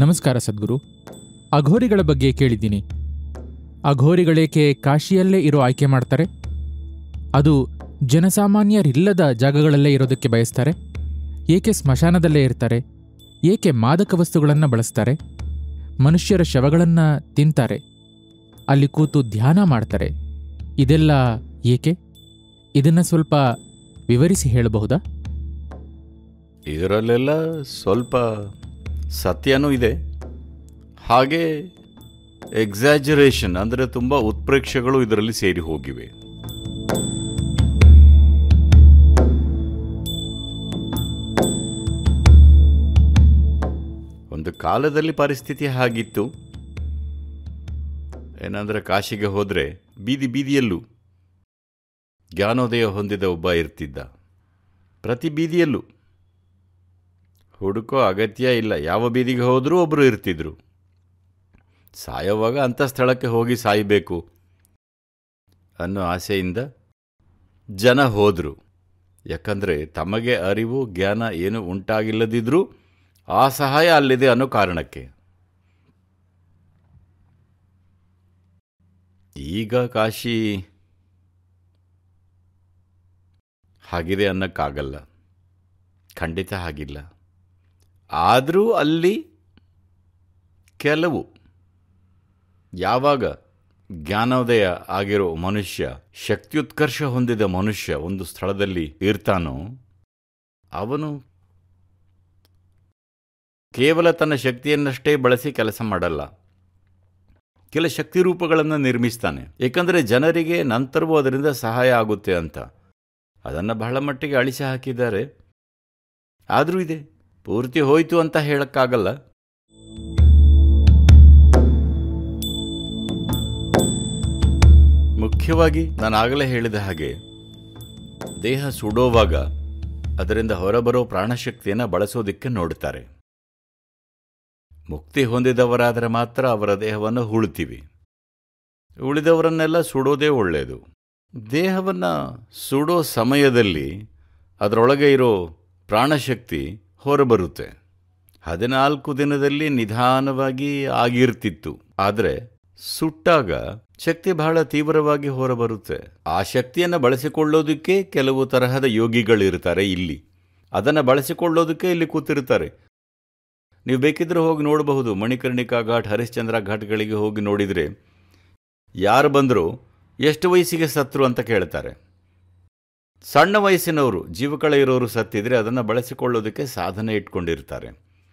ನಮಸ್ಕಾರ ಸದ್ಗುರು ಅಘೋರಿಗಳ ಬಗ್ಗೆ ಕೇಳಿದ್ದೀನಿ ಅಘೋರಿಗಳೇಕೆ ಕಾಶಿಯಲ್ಲೇ ಇರೋ ಆಯ್ಕೆ ಮಾಡ್ತಾರೆ ಅದು ಜನಸಾಮಾನ್ಯರಿಲ್ಲದ ಜಾಗಗಳಲ್ಲೇ ಇರೋದಕ್ಕೆ ಬಯಸ್ತಾರೆ ಏಕೆ ಸ್ಮಶಾನದಲ್ಲೇ ಇರ್ತಾರೆ ಏಕೆ ಮಾದಕ ವಸ್ತುಗಳನ್ನು ಬಳಸ್ತಾರೆ ಮನುಷ್ಯರ ಶವಗಳನ್ನು ತಿಂತಾರೆ ಅಲ್ಲಿ ಕೂತು ಧ್ಯಾನ ಮಾಡ್ತಾರೆ ಇದೆಲ್ಲ ಏಕೆ ಇದನ್ನ ಸ್ವಲ್ಪ ವಿವರಿಸಿ ಹೇಳಬಹುದಾ ಇದರಲ್ಲೆಲ್ಲ ಸ್ವಲ್ಪ ಸತ್ಯನೂ ಇದೆ ಹಾಗೆ ಎಕ್ಸಾಜರೇಷನ್ ಅಂದರೆ ತುಂಬ ಉತ್ಪ್ರೇಕ್ಷೆಗಳು ಇದರಲ್ಲಿ ಸೇರಿ ಹೋಗಿವೆ ಒಂದು ಕಾಲದಲ್ಲಿ ಪರಿಸ್ಥಿತಿ ಹಾಗಿತ್ತು ಏನಂದರೆ ಕಾಶಿಗೆ ಹೋದರೆ ಬೀದಿ ಬೀದಿಯಲ್ಲೂ ಜ್ಞಾನೋದಯ ಹೊಂದಿದ ಒಬ್ಬ ಇರ್ತಿದ್ದ ಪ್ರತಿ ಬೀದಿಯಲ್ಲೂ ಹುಡುಕೋ ಅಗತ್ಯ ಇಲ್ಲ ಯಾವ ಬೀದಿಗೆ ಹೋದರೂ ಒಬ್ಬರು ಇರ್ತಿದ್ರು ಸಾಯೋವಾಗ ಅಂಥ ಸ್ಥಳಕ್ಕೆ ಹೋಗಿ ಸಾಯಬೇಕು ಅನ್ನೋ ಆಸೆಯಿಂದ ಜನ ಹೋದರು ಯಾಕಂದರೆ ತಮಗೆ ಅರಿವು ಜ್ಞಾನ ಏನು ಉಂಟಾಗಿಲ್ಲದಿದ್ರೂ ಆ ಸಹಾಯ ಅಲ್ಲಿದೆ ಅನ್ನೋ ಕಾರಣಕ್ಕೆ ಈಗ ಕಾಶಿ ಹಾಗಿದೆ ಅನ್ನೋಕ್ಕಾಗಲ್ಲ ಖಂಡಿತ ಹಾಗಿಲ್ಲ ಆದರೂ ಅಲ್ಲಿ ಕೆಲವು ಯಾವಾಗ ಜ್ಞಾನೋದಯ ಆಗಿರೋ ಮನುಷ್ಯ ಶಕ್ತಿಯುತ್ಕರ್ಷ ಹೊಂದಿದ ಮನುಷ್ಯ ಒಂದು ಸ್ಥಳದಲ್ಲಿ ಇರ್ತಾನೋ ಅವನು ಕೇವಲ ತನ್ನ ಶಕ್ತಿಯನ್ನಷ್ಟೇ ಬಳಸಿ ಕೆಲಸ ಮಾಡಲ್ಲ ಕೆಲ ಶಕ್ತಿ ರೂಪಗಳನ್ನು ನಿರ್ಮಿಸ್ತಾನೆ ಏಕೆಂದರೆ ಜನರಿಗೆ ನಂತರವೂ ಅದರಿಂದ ಸಹಾಯ ಆಗುತ್ತೆ ಅಂತ ಅದನ್ನು ಬಹಳ ಮಟ್ಟಿಗೆ ಅಳಿಸಿ ಹಾಕಿದ್ದಾರೆ ಆದರೂ ಇದೆ ಪೂರ್ತಿ ಹೋಯ್ತು ಅಂತ ಹೇಳಕ್ಕಾಗಲ್ಲ ಮುಖ್ಯವಾಗಿ ನಾನು ಆಗಲೇ ಹೇಳಿದ ಹಾಗೆ ದೇಹ ಸುಡೋವಾಗ ಅದರಿಂದ ಹೊರಬರೋ ಪ್ರಾಣಶಕ್ತಿಯನ್ನು ಬಳಸೋದಿಕ್ಕೆ ನೋಡ್ತಾರೆ ಮುಕ್ತಿ ಹೊಂದಿದವರಾದರೆ ಮಾತ್ರ ಅವರ ದೇಹವನ್ನು ಹೂಳ್ತೀವಿ ಉಳಿದವರನ್ನೆಲ್ಲ ಸುಡೋದೇ ಒಳ್ಳೆಯದು ದೇಹವನ್ನು ಸುಡೋ ಸಮಯದಲ್ಲಿ ಅದರೊಳಗೆ ಇರೋ ಪ್ರಾಣಶಕ್ತಿ ಹೊರಬರುತ್ತೆ ಹದಿನಾಲ್ಕು ದಿನದಲ್ಲಿ ನಿಧಾನವಾಗಿ ಆಗಿರ್ತಿತ್ತು ಆದರೆ ಸುಟ್ಟಾಗ ಶಕ್ತಿ ಬಹಳ ತೀವ್ರವಾಗಿ ಹೊರಬರುತ್ತೆ ಆ ಶಕ್ತಿಯನ್ನು ಬಳಸಿಕೊಳ್ಳೋದಕ್ಕೆ ಕೆಲವು ತರಹದ ಯೋಗಿಗಳಿರ್ತಾರೆ ಇಲ್ಲಿ ಅದನ್ನು ಬಳಸಿಕೊಳ್ಳೋದಕ್ಕೆ ಇಲ್ಲಿ ಕೂತಿರ್ತಾರೆ ನೀವು ಬೇಕಿದ್ರೆ ಹೋಗಿ ನೋಡಬಹುದು ಮಣಿಕರ್ಣಿಕಾ ಘಾಟ್ ಹರಿಶ್ಚಂದ್ರ ಘಾಟ್ಗಳಿಗೆ ಹೋಗಿ ನೋಡಿದರೆ ಯಾರು ಬಂದರೂ ಎಷ್ಟು ವಯಸ್ಸಿಗೆ ಸತ್ರು ಅಂತ ಕೇಳ್ತಾರೆ ಸಣ್ಣ ವಯಸ್ಸಿನವರು ಜೀವಕಳ ಇರೋರು ಸತ್ತಿದ್ರೆ ಅದನ್ನು ಬಳಸಿಕೊಳ್ಳೋದಕ್ಕೆ ಸಾಧನೆ ಇಟ್ಕೊಂಡಿರ್ತಾರೆ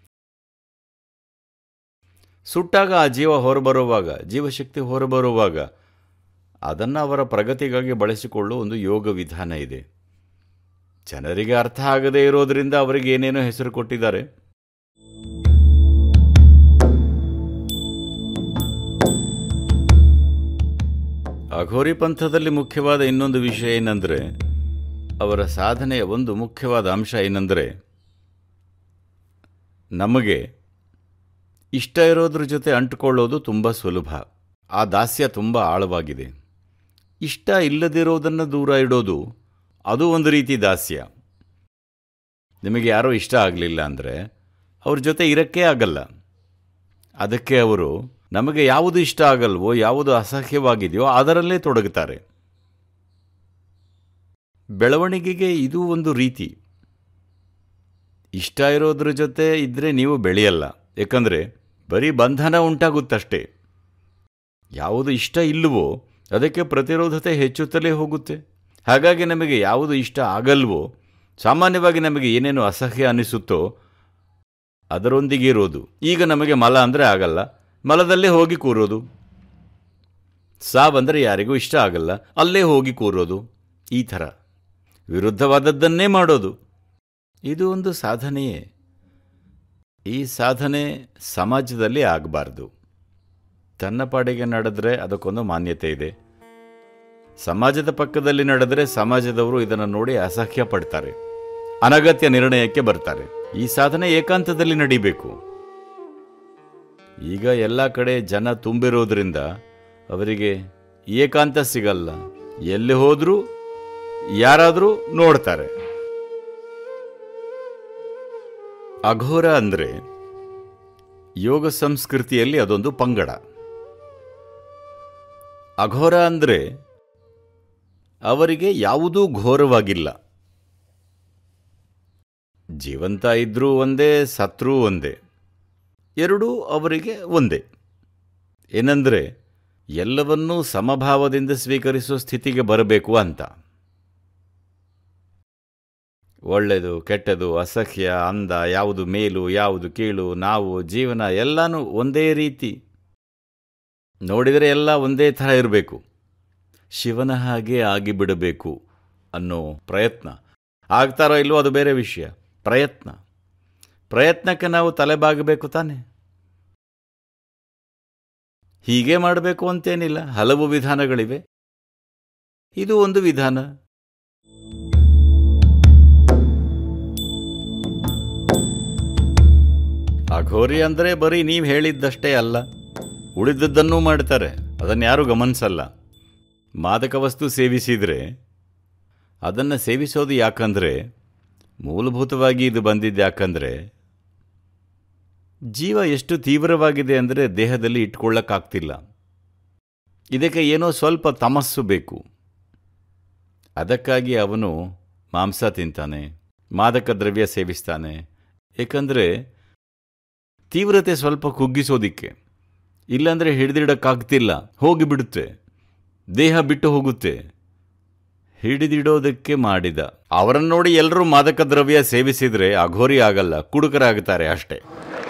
ಸುಟ್ಟಾಗ ಆ ಜೀವ ಹೊರಬರುವಾಗ ಜೀವಶಕ್ತಿ ಹೊರಬರುವಾಗ ಅದನ್ನು ಅವರ ಪ್ರಗತಿಗಾಗಿ ಬಳಸಿಕೊಳ್ಳುವ ಒಂದು ಯೋಗ ವಿಧಾನ ಇದೆ ಜನರಿಗೆ ಅರ್ಥ ಆಗದೇ ಇರೋದರಿಂದ ಅವರಿಗೆ ಏನೇನೋ ಹೆಸರು ಕೊಟ್ಟಿದ್ದಾರೆ ಅಘೋರಿ ಪಂಥದಲ್ಲಿ ಮುಖ್ಯವಾದ ಇನ್ನೊಂದು ವಿಷಯ ಏನಂದರೆ ಅವರ ಸಾಧನೆಯ ಒಂದು ಮುಖ್ಯವಾದ ಅಂಶ ಏನಂದರೆ ನಮಗೆ ಇಷ್ಟ ಇರೋದ್ರ ಜೊತೆ ಅಂಟುಕೊಳ್ಳೋದು ತುಂಬ ಸುಲಭ ಆ ದಾಸ್ಯ ತುಂಬ ಆಳವಾಗಿದೆ ಇಷ್ಟ ಇಲ್ಲದಿರೋದನ್ನು ದೂರ ಇಡೋದು ಅದು ಒಂದು ರೀತಿ ದಾಸ್ಯ ನಿಮಗೆ ಯಾರೋ ಇಷ್ಟ ಆಗಲಿಲ್ಲ ಅಂದರೆ ಅವ್ರ ಜೊತೆ ಇರೋಕ್ಕೇ ಆಗಲ್ಲ ಅದಕ್ಕೆ ಅವರು ನಮಗೆ ಯಾವುದು ಇಷ್ಟ ಆಗಲ್ವೋ ಯಾವುದು ಅಸಹ್ಯವಾಗಿದೆಯೋ ಅದರಲ್ಲೇ ತೊಡಗುತ್ತಾರೆ ಬೆಳವಣಿಗೆಗೆ ಇದು ಒಂದು ರೀತಿ ಇಷ್ಟ ಇರೋದ್ರ ಜೊತೆ ಇದ್ದರೆ ನೀವು ಬೆಳೆಯಲ್ಲ ಏಕೆಂದರೆ ಬರೀ ಬಂಧನ ಉಂಟಾಗುತ್ತಷ್ಟೇ ಯಾವುದು ಇಷ್ಟ ಇಲ್ಲವೋ ಅದಕ್ಕೆ ಪ್ರತಿರೋಧತೆ ಹೆಚ್ಚುತ್ತಲೇ ಹೋಗುತ್ತೆ ಹಾಗಾಗಿ ನಮಗೆ ಯಾವುದು ಇಷ್ಟ ಆಗಲ್ವೋ ಸಾಮಾನ್ಯವಾಗಿ ನಮಗೆ ಏನೇನು ಅಸಹ್ಯ ಅನಿಸುತ್ತೋ ಅದರೊಂದಿಗೆ ಇರೋದು ಈಗ ನಮಗೆ ಮಲ ಅಂದರೆ ಆಗಲ್ಲ ಮಲದಲ್ಲೇ ಹೋಗಿ ಕೂರೋದು ಸಾವಂದರೆ ಯಾರಿಗೂ ಇಷ್ಟ ಆಗಲ್ಲ ಅಲ್ಲೇ ಹೋಗಿ ಕೂರೋದು ಈ ಥರ ವಿರುದ್ಧವಾದದ್ದನ್ನೇ ಮಾಡೋದು ಇದು ಒಂದು ಸಾಧನೆಯೇ ಈ ಸಾಧನೆ ಸಮಾಜದಲ್ಲಿ ಆಗಬಾರ್ದು ತನ್ನ ಪಾಡಿಗೆ ನಡೆದ್ರೆ ಅದಕ್ಕೊಂದು ಮಾನ್ಯತೆ ಇದೆ ಸಮಾಜದ ಪಕ್ಕದಲ್ಲಿ ನಡೆದರೆ ಸಮಾಜದವರು ಇದನ್ನು ನೋಡಿ ಅಸಹ್ಯ ಪಡ್ತಾರೆ ಅನಗತ್ಯ ನಿರ್ಣಯಕ್ಕೆ ಬರ್ತಾರೆ ಈ ಸಾಧನೆ ಏಕಾಂತದಲ್ಲಿ ನಡಿಬೇಕು ಈಗ ಎಲ್ಲ ಕಡೆ ಜನ ತುಂಬಿರೋದ್ರಿಂದ ಅವರಿಗೆ ಏಕಾಂತ ಸಿಗಲ್ಲ ಎಲ್ಲಿ ಹೋದರೂ ಯಾರಾದರೂ ನೋಡ್ತಾರೆ ಅಘೋರ ಅಂದರೆ ಯೋಗ ಸಂಸ್ಕೃತಿಯಲ್ಲಿ ಅದೊಂದು ಪಂಗಡ ಅಘೋರ ಅಂದರೆ ಅವರಿಗೆ ಯಾವುದೂ ಘೋರವಾಗಿಲ್ಲ ಜೀವಂತ ಇದ್ರೂ ಒಂದೇ ಸತ್ರೂ ಒಂದೇ ಎರಡೂ ಅವರಿಗೆ ಒಂದೇ ಏನಂದರೆ ಎಲ್ಲವನ್ನೂ ಸಮಭಾವದಿಂದ ಸ್ವೀಕರಿಸುವ ಸ್ಥಿತಿಗೆ ಬರಬೇಕು ಅಂತ ಒಳ್ಳೆಯದು ಕೆಟ್ಟದು ಅಸಹ್ಯ ಅಂದ ಯಾವುದು ಮೇಲು ಯಾವುದು ಕೀಳು ನಾವು ಜೀವನ ಎಲ್ಲನೂ ಒಂದೇ ರೀತಿ ನೋಡಿದರೆ ಎಲ್ಲ ಒಂದೇ ಥರ ಇರಬೇಕು ಶಿವನ ಹಾಗೆ ಆಗಿಬಿಡಬೇಕು ಅನ್ನೋ ಪ್ರಯತ್ನ ಆಗ್ತಾರೋ ಇಲ್ವೋ ಅದು ಬೇರೆ ವಿಷಯ ಪ್ರಯತ್ನ ಪ್ರಯತ್ನಕ್ಕೆ ನಾವು ತಲೆಬಾಗಬೇಕು ತಾನೆ ಹೀಗೆ ಮಾಡಬೇಕು ಅಂತೇನಿಲ್ಲ ಹಲವು ವಿಧಾನಗಳಿವೆ ಇದು ಒಂದು ವಿಧಾನ ಅಘೋರಿ ಅಂದರೆ ಬರೀ ನೀವು ಹೇಳಿದ್ದಷ್ಟೇ ಅಲ್ಲ ಉಳಿದದ್ದನ್ನೂ ಮಾಡ್ತಾರೆ ಅದನ್ನು ಯಾರೂ ಗಮನಿಸಲ್ಲ ಮಾದಕ ವಸ್ತು ಸೇವಿಸಿದರೆ ಅದನ್ನು ಸೇವಿಸೋದು ಯಾಕಂದರೆ ಮೂಲಭೂತವಾಗಿ ಇದು ಬಂದಿದ್ದು ಯಾಕಂದರೆ ಜೀವ ಎಷ್ಟು ತೀವ್ರವಾಗಿದೆ ಅಂದರೆ ದೇಹದಲ್ಲಿ ಇಟ್ಕೊಳ್ಳೋಕ್ಕಾಗ್ತಿಲ್ಲ ಇದಕ್ಕೆ ಏನೋ ಸ್ವಲ್ಪ ತಮಸ್ಸು ಬೇಕು ಅದಕ್ಕಾಗಿ ಅವನು ಮಾಂಸ ತಿಂತಾನೆ ಮಾದಕ ದ್ರವ್ಯ ಸೇವಿಸ್ತಾನೆ ಏಕೆಂದರೆ ತೀವ್ರತೆ ಸ್ವಲ್ಪ ಕುಗ್ಗಿಸೋದಿಕ್ಕೆ ಇಲ್ಲಾಂದರೆ ಹಿಡಿದಿಡಕ್ಕಾಗ್ತಿಲ್ಲ ಹೋಗಿಬಿಡುತ್ತೆ ದೇಹ ಬಿಟ್ಟು ಹೋಗುತ್ತೆ ಹಿಡಿದಿಡೋದಕ್ಕೆ ಮಾಡಿದ ಅವರನ್ನು ನೋಡಿ ಎಲ್ಲರೂ ಮಾದಕ ದ್ರವ್ಯ ಸೇವಿಸಿದರೆ ಅಘೋರಿ ಆಗಲ್ಲ ಕುಡುಕರಾಗುತ್ತಾರೆ ಅಷ್ಟೇ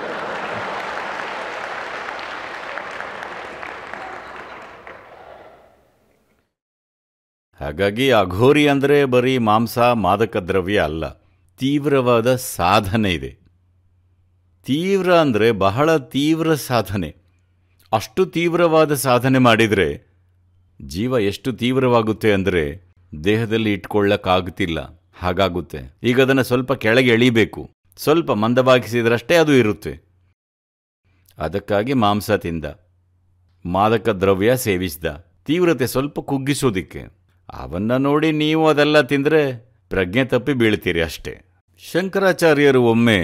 ಹಾಗಾಗಿ ಅಘೋರಿ ಅಂದರೆ ಬರೀ ಮಾಂಸ ಮಾದಕ ದ್ರವ್ಯ ಅಲ್ಲ ತೀವ್ರವಾದ ಸಾಧನೆ ಇದೆ ತೀವ್ರ ಅಂದರೆ ಬಹಳ ತೀವ್ರ ಸಾಧನೆ ಅಷ್ಟು ತೀವ್ರವಾದ ಸಾಧನೆ ಮಾಡಿದರೆ ಜೀವ ಎಷ್ಟು ತೀವ್ರವಾಗುತ್ತೆ ಅಂದರೆ ದೇಹದಲ್ಲಿ ಇಟ್ಕೊಳ್ಳಕ್ಕಾಗುತ್ತಿಲ್ಲ ಹಾಗಾಗುತ್ತೆ ಈಗ ಅದನ್ನು ಸ್ವಲ್ಪ ಕೆಳಗೆ ಎಳಿಬೇಕು ಸ್ವಲ್ಪ ಮಂದವಾಗಿಸಿದ್ರಷ್ಟೇ ಅದು ಇರುತ್ತೆ ಅದಕ್ಕಾಗಿ ಮಾಂಸ ತಿಂದ ಮಾದಕ ದ್ರವ್ಯ ಸೇವಿಸಿದ ತೀವ್ರತೆ ಸ್ವಲ್ಪ ಕುಗ್ಗಿಸೋದಿಕ್ಕೆ ಅವನ್ನ ನೋಡಿ ನೀವು ಅದೆಲ್ಲ ತಿಂದರೆ ಪ್ರಜ್ಞೆ ತಪ್ಪಿ ಬೀಳ್ತೀರಿ ಅಷ್ಟೇ ಶಂಕರಾಚಾರ್ಯರು ಒಮ್ಮೆ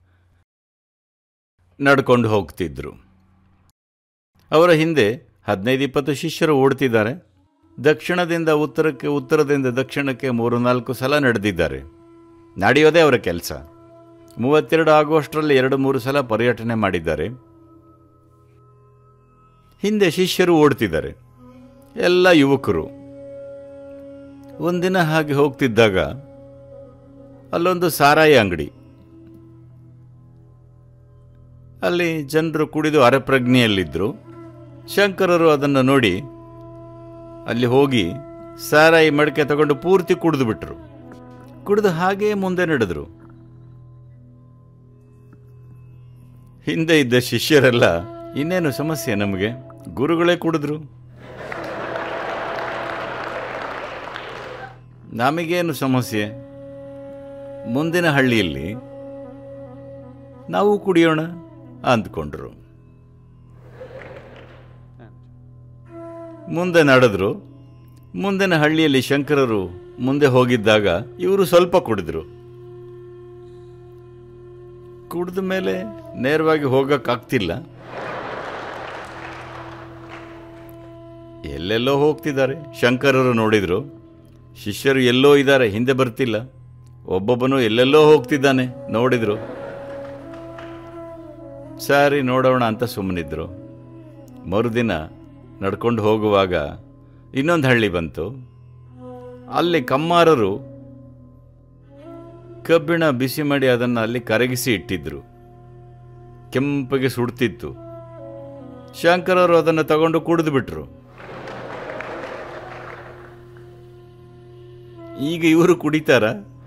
ನಡ್ಕೊಂಡು ಹೋಗ್ತಿದ್ರು ಅವರ ಹಿಂದೆ ಹದಿನೈದು ಇಪ್ಪತ್ತು ಶಿಷ್ಯರು ಓಡ್ತಿದ್ದಾರೆ ದಕ್ಷಿಣದಿಂದ ಉತ್ತರಕ್ಕೆ ಉತ್ತರದಿಂದ ದಕ್ಷಿಣಕ್ಕೆ ಮೂರು ನಾಲ್ಕು ಸಲ ನಡೆದಿದ್ದಾರೆ ನಡೆಯೋದೇ ಅವರ ಕೆಲಸ ಮೂವತ್ತೆರಡು ಆಗುವಷ್ಟರಲ್ಲಿ ಎರಡು ಮೂರು ಸಲ ಪರ್ಯಟನೆ ಮಾಡಿದ್ದಾರೆ ಹಿಂದೆ ಶಿಷ್ಯರು ಓಡ್ತಿದ್ದಾರೆ ಎಲ್ಲ ಯುವಕರು ಒಂದಿನ ಹಾಗೆ ಹೋಗ್ತಿದ್ದಾಗ ಅಲ್ಲೊಂದು ಸಾರಾಯಿ ಅಂಗಡಿ ಅಲ್ಲಿ ಜನರು ಕುಡಿದು ಅರೆಪ್ರಜ್ಞೆಯಲ್ಲಿದ್ದರು ಶಂಕರರು ಅದನ್ನು ನೋಡಿ ಅಲ್ಲಿ ಹೋಗಿ ಸಾರಾಯಿ ಮಡಕೆ ತಗೊಂಡು ಪೂರ್ತಿ ಕುಡಿದು ಬಿಟ್ರು ಕುಡಿದು ಹಾಗೇ ಮುಂದೆ ನಡೆದ್ರು ಹಿಂದೆ ಇದ್ದ ಶಿಷ್ಯರೆಲ್ಲ ಇನ್ನೇನು ಸಮಸ್ಯೆ ನಮಗೆ ಗುರುಗಳೇ ಕುಡಿದ್ರು ನಮಗೇನು ಸಮಸ್ಯೆ ಮುಂದಿನ ಹಳ್ಳಿಯಲ್ಲಿ ನಾವು ಕುಡಿಯೋಣ ಅಂದ್ಕೊಂಡ್ರು ಮುಂದೆ ನಡೆದ್ರು ಮುಂದಿನ ಹಳ್ಳಿಯಲ್ಲಿ ಶಂಕರರು ಮುಂದೆ ಹೋಗಿದ್ದಾಗ ಇವರು ಸ್ವಲ್ಪ ಕುಡಿದ್ರು ಕುಡಿದ ಮೇಲೆ ನೇರವಾಗಿ ಹೋಗಕ್ಕಾಗ್ತಿಲ್ಲ ಎಲ್ಲೆಲ್ಲೋ ಹೋಗ್ತಿದ್ದಾರೆ ಶಂಕರರು ನೋಡಿದ್ರು ಶಿಷ್ಯರು ಎಲ್ಲೋ ಇದ್ದಾರೆ ಹಿಂದೆ ಬರ್ತಿಲ್ಲ ಒಬ್ಬೊಬ್ಬನು ಎಲ್ಲೆಲ್ಲೋ ಹೋಗ್ತಿದ್ದಾನೆ ನೋಡಿದ್ರು ಸರಿ ನೋಡೋಣ ಅಂತ ಸುಮ್ಮನಿದ್ರು ಮರುದಿನ ನಡ್ಕೊಂಡು ಹೋಗುವಾಗ ಇನ್ನೊಂದು ಹಳ್ಳಿ ಬಂತು ಅಲ್ಲಿ ಕಮ್ಮಾರರು ಕಬ್ಬಿಣ ಬಿಸಿ ಮಾಡಿ ಅದನ್ನು ಅಲ್ಲಿ ಕರಗಿಸಿ ಇಟ್ಟಿದ್ರು ಕೆಂಪಗೆ ಸುಡ್ತಿತ್ತು ಶಂಕರರು ಅದನ್ನು ತಗೊಂಡು ಕುಡಿದು ಬಿಟ್ರು ಈಗ ಇವರು ಕುಡಿತಾರ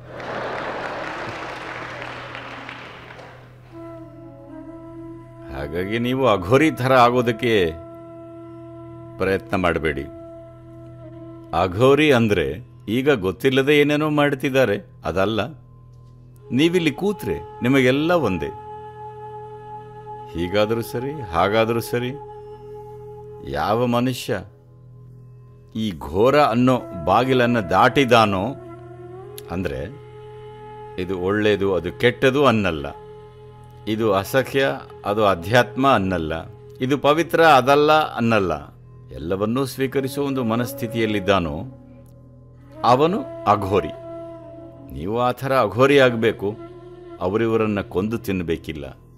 ಹಾಗಾಗಿ ನೀವು ಅಘೋರಿ ಥರ ಆಗೋದಕ್ಕೆ ಪ್ರಯತ್ನ ಮಾಡಬೇಡಿ ಅಘೋರಿ ಅಂದರೆ ಈಗ ಗೊತ್ತಿಲ್ಲದೆ ಏನೇನೋ ಮಾಡ್ತಿದ್ದಾರೆ ಅದಲ್ಲ ನೀವಿಲ್ಲಿ ಕೂತ್ರೆ ನಿಮಗೆಲ್ಲ ಒಂದೇ ಹೀಗಾದರೂ ಸರಿ ಹಾಗಾದರೂ ಸರಿ ಯಾವ ಮನುಷ್ಯ ಈ ಘೋರ ಅನ್ನೋ ಬಾಗಿಲನ್ನು ದಾಟಿದಾನೋ ಅಂದರೆ ಇದು ಒಳ್ಳೆಯದು ಅದು ಕೆಟ್ಟದು ಅನ್ನಲ್ಲ ಇದು ಅಸಖ್ಯ ಅದು ಅಧ್ಯಾತ್ಮ ಅನ್ನಲ್ಲ ಇದು ಪವಿತ್ರ ಅದಲ್ಲ ಅನ್ನಲ್ಲ ಎಲ್ಲವನ್ನೂ ಸ್ವೀಕರಿಸುವ ಒಂದು ಮನಸ್ಥಿತಿಯಲ್ಲಿದ್ದಾನೋ ಅವನು ಅಘೋರಿ ನೀವು ಆ ಥರ ಅಘೋರಿ ಆಗಬೇಕು ಅವರಿವರನ್ನು ಕೊಂದು ತಿನ್ನಬೇಕಿಲ್ಲ